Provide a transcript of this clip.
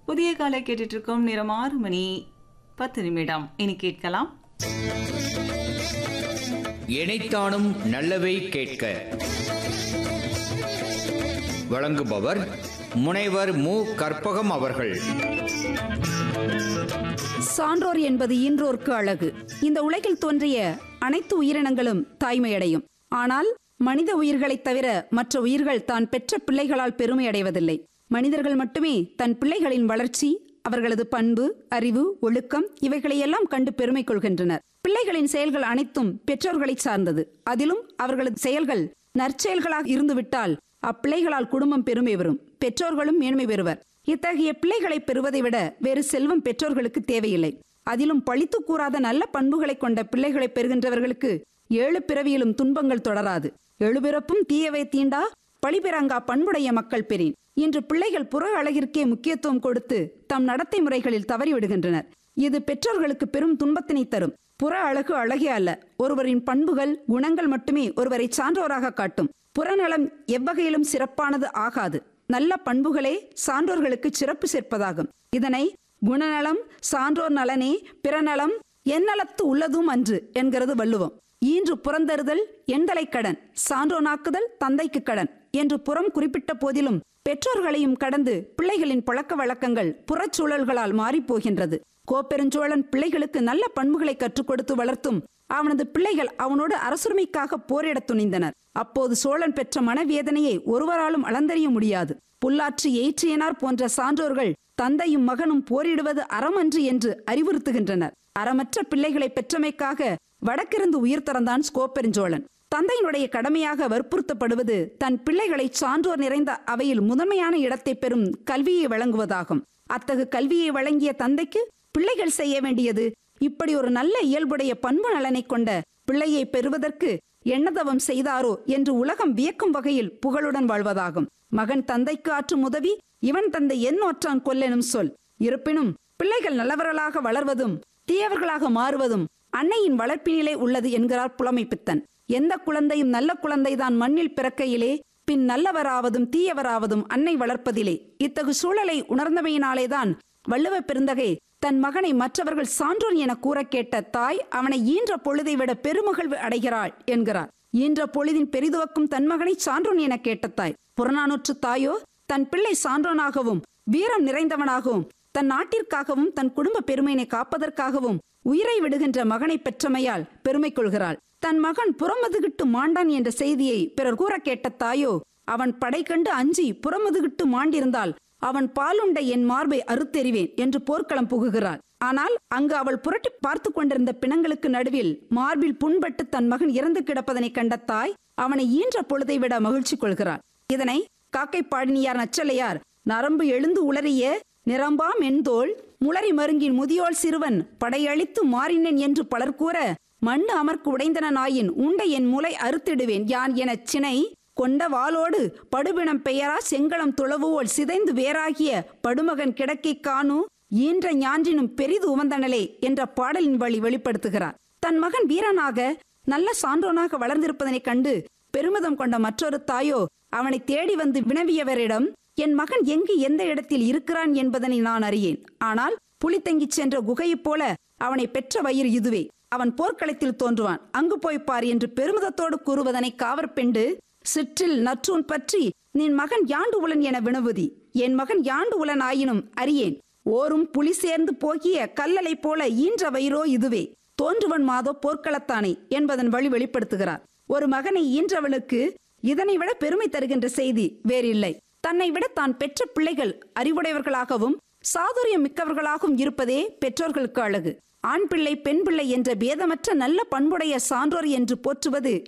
புதிய காலை கேட்டுட்டு இருக்கோம் நேரம் ஆறு மணி பத்து நிமிடம் இனி கேட்கலாம் இணைத்தானும் நல்லவை கேட்க வழங்குபவர் முனைவர் மு கற்பகம் அவர்கள் சான்றோர் என்பது ஈன்றோர்க்கு அழகு இந்த உலகில் தோன்றிய அனைத்து உயிரினங்களும் தாய்மையடையும் ஆனால் மனித உயிர்களைத் தவிர மற்ற உயிர்கள் தான் பெற்ற பிள்ளைகளால் பெருமை அடைவதில்லை மனிதர்கள் மட்டுமே தன் பிள்ளைகளின் வளர்ச்சி அவர்களது பண்பு அறிவு ஒழுக்கம் இவைகளையெல்லாம் கண்டு பெருமை கொள்கின்றனர் பிள்ளைகளின் செயல்கள் அனைத்தும் பெற்றோர்களை சார்ந்தது அதிலும் அவர்களது செயல்கள் நற்செயல்களாக இருந்துவிட்டால் அப்பிள்ளைகளால் குடும்பம் பெருமை பெறும் பெற்றோர்களும் மேன்மை பெறுவர் இத்தகைய பிள்ளைகளை பெறுவதை விட வேறு செல்வம் பெற்றோர்களுக்கு தேவையில்லை அதிலும் பழித்து கூறாத நல்ல பண்புகளை கொண்ட பிள்ளைகளை பெறுகின்றவர்களுக்கு ஏழு பிறவியிலும் துன்பங்கள் தொடராது எழுபிறப்பும் தீயவை தீண்டா பழிபிறங்கா பண்புடைய மக்கள் பெறின் இன்று பிள்ளைகள் புற அழகிற்கே முக்கியத்துவம் கொடுத்து தம் நடத்தை முறைகளில் தவறிவிடுகின்றனர் இது பெற்றோர்களுக்கு பெரும் துன்பத்தினை தரும் புற அழகு அழகே அல்ல ஒருவரின் பண்புகள் குணங்கள் மட்டுமே ஒருவரை சான்றோராக காட்டும் புறநலம் எவ்வகையிலும் சிறப்பானது ஆகாது நல்ல பண்புகளே சான்றோர்களுக்கு சிறப்பு சேர்ப்பதாகும் இதனை குணநலம் சான்றோர் நலனே பிறநலம் எந்நலத்து உள்ளதும் அன்று என்கிறது வள்ளுவம் ஈன்று புறந்தருதல் எண்தலை கடன் சான்றோனாக்குதல் தந்தைக்கு கடன் என்று புறம் குறிப்பிட்ட போதிலும் பெற்றோர்களையும் கடந்து பிள்ளைகளின் பழக்க வழக்கங்கள் புறச்சூழல்களால் மாறிப் போகின்றது கோப்பெருஞ்சோழன் பிள்ளைகளுக்கு நல்ல பண்புகளை கற்றுக் கொடுத்து வளர்த்தும் அவனது பிள்ளைகள் அவனோடு அரசுரிமைக்காக போரிடத் துணிந்தனர் அப்போது சோழன் பெற்ற மனவேதனையை ஒருவராலும் அளந்தறிய முடியாது புல்லாற்று எயிற்றியனார் போன்ற சான்றோர்கள் தந்தையும் மகனும் போரிடுவது அறமன்று என்று அறிவுறுத்துகின்றனர் அறமற்ற பிள்ளைகளை பெற்றமைக்காக வடக்கிருந்து உயிர் தறந்தான் ஸ்கோப்பெருஞ்சோழன் தந்தையினுடைய கடமையாக வற்புறுத்தப்படுவது தன் பிள்ளைகளை சான்றோர் நிறைந்த அவையில் முதன்மையான இடத்தை பெறும் கல்வியை வழங்குவதாகும் அத்தகு கல்வியை வழங்கிய தந்தைக்கு பிள்ளைகள் செய்ய வேண்டியது இப்படி ஒரு நல்ல இயல்புடைய பண்பு நலனை கொண்ட பிள்ளையை பெறுவதற்கு எண்ணதவம் செய்தாரோ என்று உலகம் வியக்கும் வகையில் புகழுடன் வாழ்வதாகும் மகன் தந்தைக்கு ஆற்றும் உதவி இவன் தந்தை என் ஒற்றான் கொல்லெனும் சொல் இருப்பினும் பிள்ளைகள் நல்லவர்களாக வளர்வதும் தீயவர்களாக மாறுவதும் அன்னையின் வளர்ப்பினிலே உள்ளது என்கிறார் புலமை பித்தன் எந்த குழந்தையும் நல்ல குழந்தைதான் மண்ணில் பிறக்கையிலே பின் நல்லவராவதும் தீயவராவதும் அன்னை வளர்ப்பதிலே இத்தகு சூழலை உணர்ந்தமையினாலேதான் வள்ளுவ பெருந்தகை தன் மகனை மற்றவர்கள் சான்றோன் என கூற கேட்ட தாய் அவனை ஈன்ற பொழுதை விட பெருமகிழ்வு அடைகிறாள் என்கிறார் ஈன்ற பொழுதின் பெரிதுவக்கும் தன் மகனை சான்றோன் என கேட்ட தாய் புறநானூற்று தாயோ தன் பிள்ளை சான்றோனாகவும் வீரம் நிறைந்தவனாகவும் தன் நாட்டிற்காகவும் தன் குடும்ப பெருமையினை காப்பதற்காகவும் உயிரை விடுகின்ற மகனை பெற்றமையால் பெருமை கொள்கிறாள் தன் மகன் புறமதுகிட்டு மாண்டான் என்ற செய்தியை பிறர் கூற கேட்ட தாயோ அவன் படை கண்டு அஞ்சி புறமதுகிட்டு மாண்டிருந்தால் அவன் பாலுண்ட என் மார்பை அறுத்தெறிவேன் என்று போர்க்களம் புகுகிறாள் ஆனால் அங்கு அவள் புரட்டி பார்த்து கொண்டிருந்த பிணங்களுக்கு நடுவில் மார்பில் புண்பட்டு தன் மகன் இறந்து கிடப்பதனை கண்ட தாய் அவனை ஈன்ற பொழுதை விட மகிழ்ச்சி கொள்கிறாள் இதனை காக்கை பாடினியார் நச்சலையார் நரம்பு எழுந்து உளறிய நிரம்பா மென்தோள் முளரி மருங்கின் முதியோள் சிறுவன் படையளித்து மாறினேன் என்று பலர் கூற மண்ணு அமர்க்கு உடைந்தன நாயின் உண்டை என் முலை அறுத்திடுவேன் யான் எனச் சினை கொண்ட வாளோடு படுபிணம் பெயரா செங்களம் துளவுவோல் சிதைந்து வேறாகிய படுமகன் கிடக்கை காணு ஈன்ற ஞான்றினும் பெரிது உவந்தனலே என்ற பாடலின் வழி வெளிப்படுத்துகிறார் தன் மகன் வீரனாக நல்ல சான்றோனாக வளர்ந்திருப்பதனைக் கண்டு பெருமிதம் கொண்ட மற்றொரு தாயோ அவனை தேடி வந்து வினவியவரிடம் என் மகன் எங்கு எந்த இடத்தில் இருக்கிறான் என்பதனை நான் அறியேன் ஆனால் புலித்தங்கிச் சென்ற குகையைப் போல அவனை பெற்ற வயிறு இதுவே அவன் போர்க்களத்தில் தோன்றுவான் அங்கு போய் பார் என்று பெருமிதத்தோடு கூறுவதனை காவற்பெண்டு சிற்றில் நற்றூன் பற்றி நின் மகன் யாண்டு உலன் என வினவுதி என் மகன் யாண்டு உலன் ஆயினும் அறியேன் ஓரும் புலி சேர்ந்து போகிய கல்லலை போல ஈன்ற வயிறோ இதுவே தோன்றுவன் மாதோ போர்க்களத்தானே என்பதன் வழி வெளிப்படுத்துகிறார் ஒரு மகனை ஈன்றவளுக்கு இதனை விட பெருமை தருகின்ற செய்தி வேறில்லை தன்னை விட தான் பெற்ற பிள்ளைகள் அறிவுடையவர்களாகவும் சாதுரியம் மிக்கவர்களாகவும் இருப்பதே பெற்றோர்களுக்கு அழகு ஆண் பிள்ளை பெண் பிள்ளை என்ற பேதமற்ற நல்ல பண்புடைய சான்றோர் என்று போற்றுவது